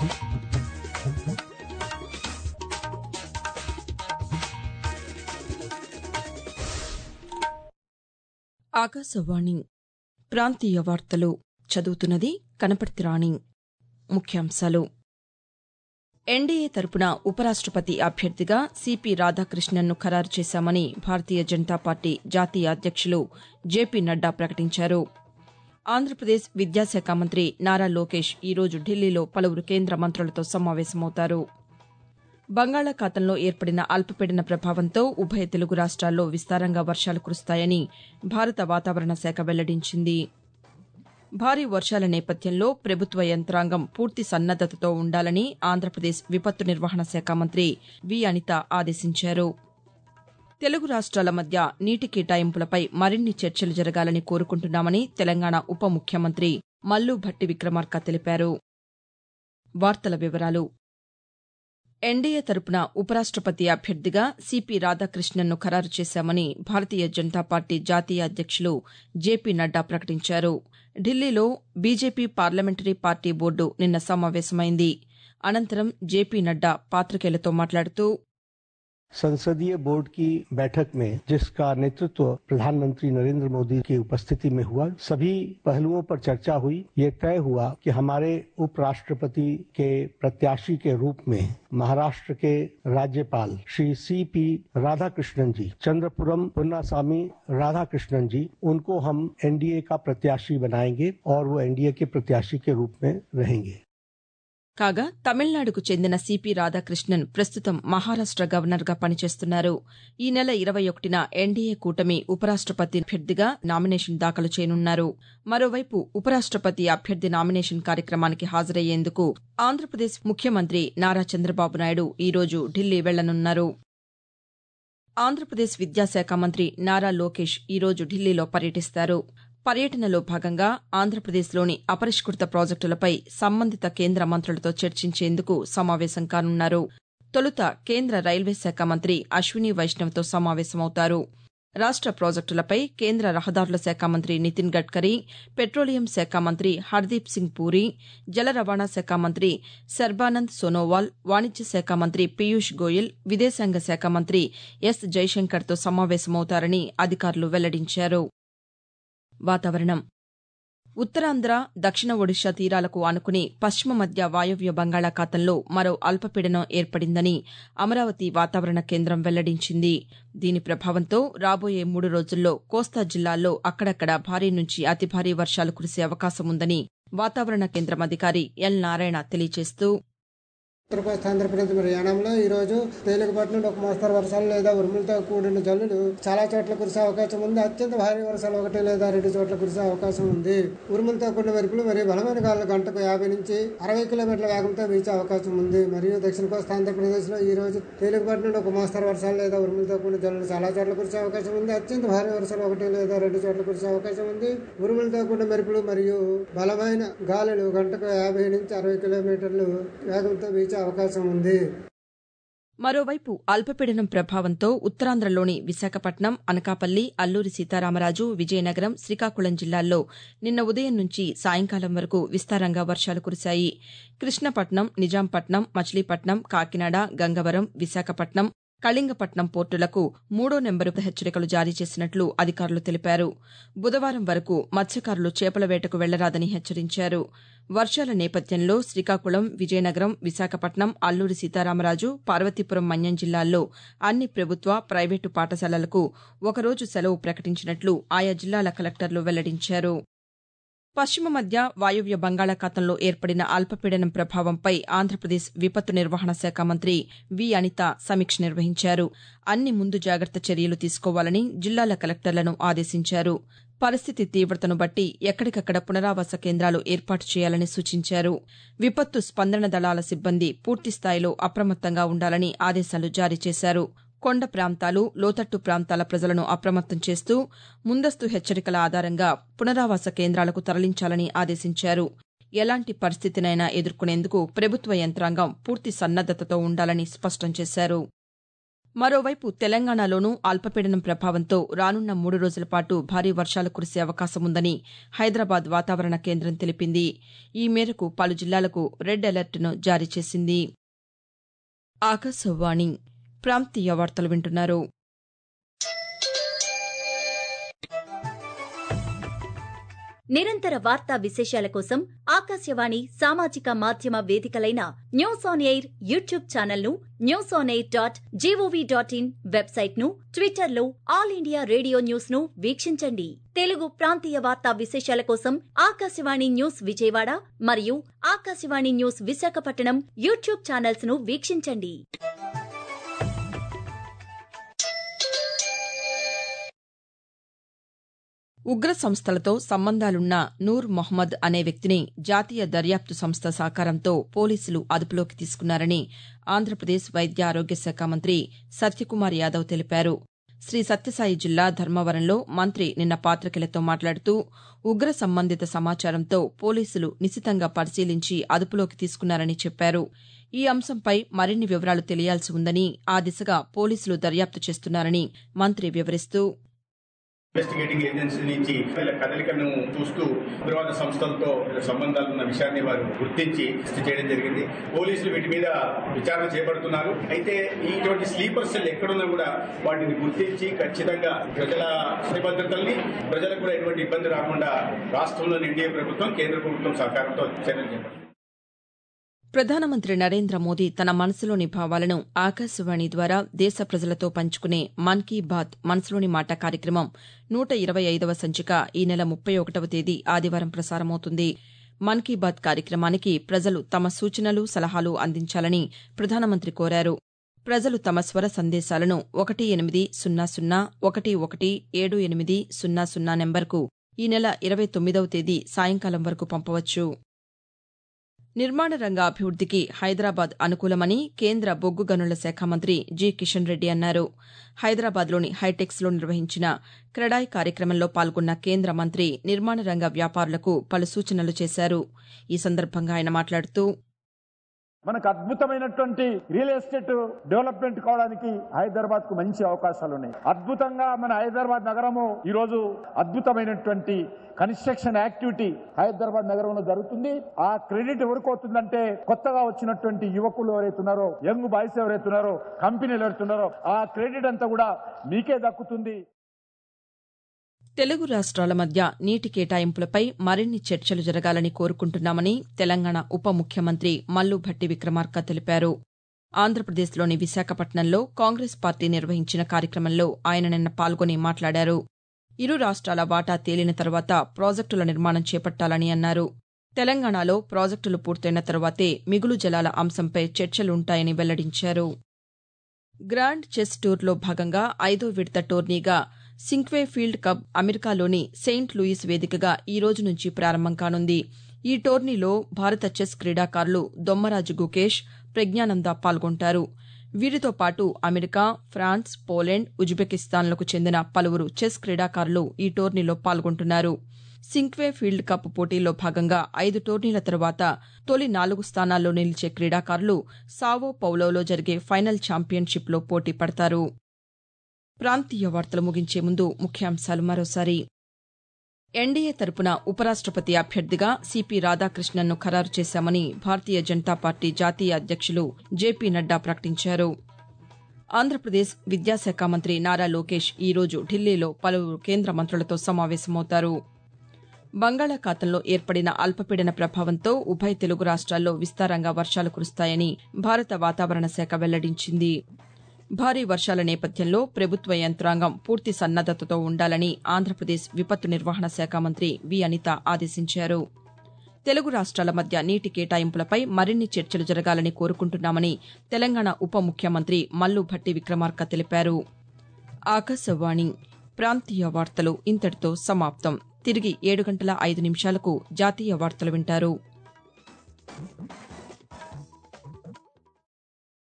ఆకాశవాణి ప్రాంతీయ వార్తలు చదువుతున్నది కనపర్తి రాణి ముఖ్యాంశాలు ఎన్డీఏ తరపున ఉపరాష్టపతి అభ్యర్థిగా సిపి రాధాకృష్ణన్ను ఖరారు చేశామని భారతీయ జనతా పార్టీ జాతీయ అధ్యక్షులు జేపీ నడ్డా ప్రకటించారు ఆంధ్రప్రదేశ్ విద్యాశాఖ మంత్రి నారా లోకేష్ ఈరోజు ఢిల్లీలో పలువురు కేంద్ర మంత్రులతో సమావేశమవుతారు బంగాళాఖాతంలో ఏర్పడిన అల్పపీడన ప్రభావంతో ఉభయ తెలుగు రాష్ట్రాల్లో విస్తారంగా వర్షాలు కురుస్తాయని భారత వాతావరణ శాఖ వెల్లడించింది భారీ వర్షాల నేపథ్యంలో ప్రభుత్వ యంత్రాంగం పూర్తి సన్నద్దతతో ఉండాలని ఆంధ్రప్రదేశ్ విపత్తు నిర్వహణ శాఖ మంత్రి వి అనిత ఆదేశించారు తెలుగు రాష్ట్రాల మధ్య నీటి కేటాయింపులపై మరిన్ని చర్చలు జరగాలని కోరుకుంటున్నామని తెలంగాణ ఉప ముఖ్యమంత్రి మల్లు భట్టి విక్రమార్క తెలిపారు వార్తల వివరాలు ఎన్డీఏ తరపున ఉపరాష్టపతి అభ్యర్థిగా సిపి రాధాకృష్ణన్ను ఖరారు చేశామని భారతీయ జనతా పార్టీ జాతీయ అధ్యక్షులు జేపీ నడ్డా ప్రకటించారు ఢిల్లీలో బీజేపీ పార్లమెంటరీ పార్టీ బోర్డు నిన్న సమావేశమైంది అనంతరం జేపీ నడ్డా పాతికేయులతో మాట్లాడుతూ संसदीय बोर्ड की बैठक में जिसका नेतृत्व प्रधानमंत्री नरेंद्र मोदी की उपस्थिति में हुआ सभी पहलुओं पर चर्चा हुई ये तय हुआ कि हमारे उपराष्ट्रपति के प्रत्याशी के रूप में महाराष्ट्र के राज्यपाल श्री सी पी राधाकृष्णन जी चंद्रपुरम पुन्नासामी राधाकृष्णन जी उनको हम एनडीए का प्रत्याशी बनाएंगे और वो एनडीए के प्रत्याशी के रूप में रहेंगे కాగా తమిళనాడుకు చెందిన సిపి రాధాకృష్ణన్ ప్రస్తుతం మహారాష్ట గవర్నర్గా పనిచేస్తున్నారు ఈ నెల ఇరవై ఒకటిన ఎన్డీఏ కూటమి ఉపరాష్టపతి అభ్యర్థిగా నామినేషన్ దాఖలు చేయనున్నారు మరోవైపు ఉపరాష్టపతి అభ్యర్థి నామినేషన్ కార్యక్రమానికి హాజరయ్యేందుకు ఆంధ్రప్రదేశ్ ముఖ్యమంత్రి నారా చంద్రబాబు నాయుడు ఈరోజు ఢిల్లీ వెళ్లనున్నారు ఆంధ్రప్రదేశ్ విద్యాశాఖ మంత్రి నారా లోకేష్ ఈరోజు ఢిల్లీలో పర్యటిస్తారు పర్యటనలో భాగంగా ఆంధ్రప్రదేశ్లోని అపరిష్కృత ప్రాజెక్టులపై సంబంధిత కేంద్ర మంత్రులతో చర్చించేందుకు సమావేశం కానున్నారు తొలుత కేంద్ర రైల్వే శాఖ మంత్రి అశ్విని వైష్ణవ్తో సమావేశమవుతారు రాష్ట ప్రాజెక్టులపై కేంద్ర రహదారుల శాఖ మంత్రి నితిన్ గడ్కరీ పెట్రోలియం శాఖ మంత్రి హర్దీప్ సింగ్ పూరి జల రవాణా శాఖ మంత్రి సర్బానంద్ సోనోవాల్ వాణిజ్య శాఖ మంత్రి పీయూష్ గోయల్ విదేశాంగ శాఖ మంత్రి ఎస్ జైశంకర్తో సమావేశమవుతారని అధికారులు వెల్లడించారు వాతావరణం ఉత్తరాంధ్ర దక్షిణ ఒడిషా తీరాలకు ఆనుకుని పశ్చిమ మధ్య వాయవ్య బంగాళాఖాతంలో మరో అల్పపీడనం ఏర్పడిందని అమరావతి వాతావరణ కేంద్రం వెల్లడించింది దీని ప్రభావంతో రాబోయే మూడు రోజుల్లో కోస్తా జిల్లాల్లో అక్కడక్కడ భారీ నుంచి అతి భారీ వర్షాలు కురిసే అవకాశం ఉందని వాతావరణ కేంద్రం అధికారి ఎల్ నారాయణ తెలియజేస్తూ ఉత్తర కోస్తా ఆంధ్రప్రదేశ్ మరి యానంలో ఈ రోజు తేలికపాటి నుండి ఒక మోస్తరు వర్షాలు లేదా ఉరుములతో కూడిన జల్లులు చాలా చోట్ల కురిసే అవకాశం ఉంది అత్యంత భారీ వర్షాలు ఒకటి లేదా రెండు చోట్ల కురిసే అవకాశం ఉంది ఉరుములతో కూడిన మెరుపులు మరియు బలమైన గాలులు గంటకు యాభై నుంచి అరవై కిలోమీటర్ల వేగంతో వీచే అవకాశం ఉంది మరియు దక్షిణ కోస్తా ఆంధ్రప్రదేశ్ లో ఈ రోజు తేలికపాటి నుండి ఒక మోస్తరు వర్షాలు లేదా ఉరుములతో కూడిన జల్లులు చాలా చోట్ల కురిసే అవకాశం ఉంది అత్యంత భారీ వర్షాలు ఒకటి లేదా రెండు చోట్ల కురిసే అవకాశం ఉంది ఉరుములతో కూడిన మెరుపులు మరియు బలమైన గాలులు గంటకు యాభై నుంచి అరవై కిలోమీటర్లు వేగంతో వీచే అవకాశం ఉంది మరోవైపు అల్పపీడనం ప్రభావంతో ఉత్తరాంధ్రలోని విశాఖపట్నం అనకాపల్లి అల్లూరి సీతారామరాజు విజయనగరం శ్రీకాకుళం జిల్లాల్లో నిన్న ఉదయం నుంచి సాయంకాలం వరకు విస్తారంగా వర్షాలు కురిశాయి కృష్ణపట్నం నిజాంపట్నం మచిలీపట్నం కాకినాడ గంగవరం విశాఖపట్నం కళింగపట్నం పోర్టులకు మూడో నెంబరు హెచ్చరికలు జారీ చేసినట్లు అధికారులు తెలిపారు బుధవారం వరకు మత్స్యకారులు చేపల వేటకు వెళ్లరాదని హెచ్చరించారు వర్షాల నేపథ్యంలో శ్రీకాకుళం విజయనగరం విశాఖపట్నం అల్లూరి సీతారామరాజు పార్వతీపురం మన్యం జిల్లాల్లో అన్ని ప్రభుత్వ ప్రైవేటు పాఠశాలలకు ఒకరోజు సెలవు ప్రకటించినట్లు ఆయా జిల్లాల కలెక్టర్లు వెల్లడించారు పశ్చిమ మధ్య వాయువ్య బంగాళాఖాతంలో ఏర్పడిన అల్పపీడనం ప్రభావంపై ఆంధ్రప్రదేశ్ విపత్తు నిర్వహణ శాఖ మంత్రి వి అనిత సమీక్ష నిర్వహించారు అన్ని ముందు జాగ్రత్త చర్యలు తీసుకోవాలని జిల్లాల కలెక్టర్లను ఆదేశించారు పరిస్థితి తీవ్రతను బట్టి ఎక్కడికక్కడ పునరావాస కేంద్రాలు ఏర్పాటు చేయాలని సూచించారు విపత్తు స్పందన దళాల సిబ్బంది పూర్తిస్థాయిలో అప్రమత్తంగా ఉండాలని ఆదేశాలు జారీ చేశారు కొండ ప్రాంతాలు లోతట్టు ప్రాంతాల ప్రజలను అప్రమత్తం చేస్తూ ముందస్తు హెచ్చరికల ఆధారంగా పునరావాస కేంద్రాలకు తరలించాలని ఆదేశించారు ఎలాంటి పరిస్థితినైనా ఎదుర్కొనేందుకు ప్రభుత్వ యంత్రాంగం పూర్తి సన్నద్దతతో ఉండాలని స్పష్టం చేశారు మరోవైపు తెలంగాణలోనూ అల్పపీడనం ప్రభావంతో రానున్న మూడు రోజుల పాటు భారీ వర్షాలు కురిసే అవకాశం ఉందని హైదరాబాద్ వాతావరణ కేంద్రం తెలిపింది ఈ మేరకు పలు జిల్లాలకు రెడ్ అలర్ట్ను జారీ చేసింది ఆకాశవాణి ప్రాంతీయ వార్తలు వింటున్నారు నిరంతర వార్తా విశేషాల కోసం ఆకాశవాణి సామాజిక మాధ్యమ వేదికలైన news on air YouTube channel ను news on air dot G O V dot in website ను ట్విట్టర్ లో ఆల్ ఇండియా రేడియో న్యూస్ ను వీక్షించండి తెలుగు ప్రాంతీయ వార్తా విశేషాల కోసం ఆకాశవాణి న్యూస్ విజయవాడ మరియు Akashvani news Visakhapatnam YouTube channels ను వీక్షించండి ఉగ్ర సంస్థలతో సంబంధాలున్న నూర్ మొహమ్మద్ అనే వ్యక్తిని జాతీయ దర్యాప్తు సంస్థ సహకారంతో పోలీసులు అదుపులోకి తీసుకున్నారని ఆంధ్రప్రదేశ్ వైద్య ఆరోగ్య శాఖ మంత్రి సత్యకుమార్ యాదవ్ తెలిపారు శ్రీ సత్యసాయి జిల్లా ధర్మవరంలో మంత్రి నిన్న పాతికేయులతో మాట్లాడుతూ ఉగ్ర సంబంధిత సమాచారంతో పోలీసులు నిశితంగా పరిశీలించి అదుపులోకి తీసుకున్నారని చెప్పారు ఈ అంశంపై మరిన్ని వివరాలు తెలియాల్సి ఉందని ఆ దిశగా పోలీసులు దర్యాప్తు చేస్తున్నారని మంత్రి వివరిస్తూ ఇన్వెస్టిగేటింగ్ ఏజెన్సీ నుంచి వీళ్ళ కదలికను చూస్తూ ఉగ్రవాద సంస్థలతో సంబంధాలు ఉన్న విషయాన్ని వారు గుర్తించి అరెస్ట్ చేయడం జరిగింది పోలీసులు వీటి మీద విచారణ చేపడుతున్నారు అయితే ఇటువంటి స్లీపర్ సెల్ ఎక్కడున్నా కూడా వాటిని గుర్తించి ఖచ్చితంగా ప్రజల భద్రతల్ని ప్రజలకు కూడా ఎటువంటి ఇబ్బంది రాకుండా రాష్ట్రంలోని ఎన్డీఏ ప్రభుత్వం కేంద్ర ప్రభుత్వం సహకారంతో చర్యలు చేపడుతుంది ప్రధానమంత్రి నరేంద్ర మోదీ తన మనసులోని భావాలను ఆకాశవాణి ద్వారా దేశ ప్రజలతో పంచుకునే మన్ కీ బాత్ మనసులోని మాట కార్యక్రమం నూట ఇరవై ఐదవ సంచిక ఈ నెల ముప్పై ఒకటవ తేదీ ఆదివారం ప్రసారమవుతుంది మన్ కీ బాత్ కార్యక్రమానికి ప్రజలు తమ సూచనలు సలహాలు అందించాలని ప్రధానమంత్రి కోరారు ప్రజలు తమ స్వర సందేశాలను ఒకటి ఎనిమిది సున్నా సున్నా ఒకటి ఒకటి ఏడు ఎనిమిది సున్నా సున్నా నెంబర్కు ఈ నెల ఇరవై తొమ్మిదవ తేదీ సాయంకాలం వరకు పంపవచ్చు నిర్మాణ రంగ అభివృద్దికి హైదరాబాద్ అనుకూలమని కేంద్ర బొగ్గు గనుల శాఖ మంత్రి జి కిషన్ రెడ్డి అన్నారు హైదరాబాద్లోని హైటెక్స్లో నిర్వహించిన క్రెడాయ్ కార్యక్రమంలో పాల్గొన్న కేంద్ర మంత్రి నిర్మాణ రంగ వ్యాపారులకు పలు సూచనలు చేశారు ఈ సందర్భంగా ఆయన మాట్లాడుతూ మనకు అద్భుతమైనటువంటి రియల్ ఎస్టేట్ డెవలప్మెంట్ కావడానికి హైదరాబాద్ కు మంచి అవకాశాలు ఉన్నాయి అద్భుతంగా మన హైదరాబాద్ నగరము ఈ రోజు అద్భుతమైనటువంటి కన్స్ట్రక్షన్ యాక్టివిటీ హైదరాబాద్ నగరంలో జరుగుతుంది ఆ క్రెడిట్ ఎవరికి అవుతుందంటే కొత్తగా వచ్చినటువంటి యువకులు ఎవరైతే ఉన్నారో యంగ్ బాయ్స్ ఎవరైతే ఉన్నారో కంపెనీలు ఎవరైతే ఉన్నారో ఆ క్రెడిట్ అంతా కూడా మీకే దక్కుతుంది తెలుగు రాష్ట్రాల మధ్య నీటి కేటాయింపులపై మరిన్ని చర్చలు జరగాలని కోరుకుంటున్నామని తెలంగాణ ఉప ముఖ్యమంత్రి మల్లు భట్టి విక్రమార్క తెలిపారు ఆంధ్రప్రదేశ్లోని విశాఖపట్నంలో కాంగ్రెస్ పార్టీ నిర్వహించిన కార్యక్రమంలో ఆయన నిన్న పాల్గొని మాట్లాడారు ఇరు రాష్ట్రాల వాటా తేలిన తర్వాత ప్రాజెక్టుల నిర్మాణం చేపట్టాలని అన్నారు తెలంగాణలో ప్రాజెక్టులు పూర్తయిన తర్వాతే మిగులు జలాల అంశంపై చర్చలుంటాయని వెల్లడించారు గ్రాండ్ చెస్ టూర్లో భాగంగా ఐదో విడత టోర్నీగా సింక్వే ఫీల్డ్ కప్ అమెరికాలోని సెయింట్ లూయిస్ వేదికగా ఈ రోజు నుంచి ప్రారంభం కానుంది ఈ టోర్నీలో భారత చెస్ క్రీడాకారులు దొమ్మరాజు గుకేష్ ప్రజ్ఞానంద పాల్గొంటారు వీరితో పాటు అమెరికా ఫ్రాన్స్ పోలెండ్ ఉజ్బెకిస్తాన్లకు చెందిన పలువురు చెస్ క్రీడాకారులు ఈ టోర్నీలో పాల్గొంటున్నారు సింక్వే ఫీల్డ్ కప్ పోటీలో భాగంగా ఐదు టోర్నీల తర్వాత తొలి నాలుగు స్థానాల్లో నిలిచే క్రీడాకారులు సావో పౌలోలో జరిగే ఫైనల్ ఛాంపియన్షిప్లో పోటీ పడతారు ప్రాంతీయ వార్తలు ముగించే ముందు ముఖ్యాంశాలు మరోసారి ఎన్డీఏ తరపున ఉపరాష్టపతి అభ్యర్థిగా సిపి రాధాకృష్ణన్ను ఖరారు చేశామని భారతీయ జనతా పార్టీ జాతీయ అధ్యక్షులు జేపీ నడ్డా ప్రకటించారు ఆంధ్రప్రదేశ్ విద్యాశాఖ మంత్రి నారా లోకేష్ ఈ రోజు ఢిల్లీలో పలువురు కేంద్ర మంత్రులతో సమావేశమవుతారు బంగాళాఖాతంలో ఏర్పడిన అల్పపీడన ప్రభావంతో ఉభయ తెలుగు రాష్ట్రాల్లో విస్తారంగా వర్షాలు కురుస్తాయని భారత వాతావరణ శాఖ వెల్లడించింది భారీ వర్షాల నేపథ్యంలో ప్రభుత్వ యంత్రాంగం పూర్తి సన్నద్దతతో ఉండాలని ఆంధ్రప్రదేశ్ విపత్తు నిర్వహణ శాఖ మంత్రి వి అనిత ఆదేశించారు తెలుగు రాష్ట్రాల మధ్య నీటి కేటాయింపులపై మరిన్ని చర్చలు జరగాలని కోరుకుంటున్నామని తెలంగాణ ఉప ముఖ్యమంత్రి మల్లు భట్టి విక్రమార్క తెలిపారు ఆకాశవాణి ప్రాంతీయ వార్తలు ఇంతటితో సమాప్తం తిరిగి ఏడు గంటల ఐదు నిమిషాలకు జాతీయ వార్తలు వింటారు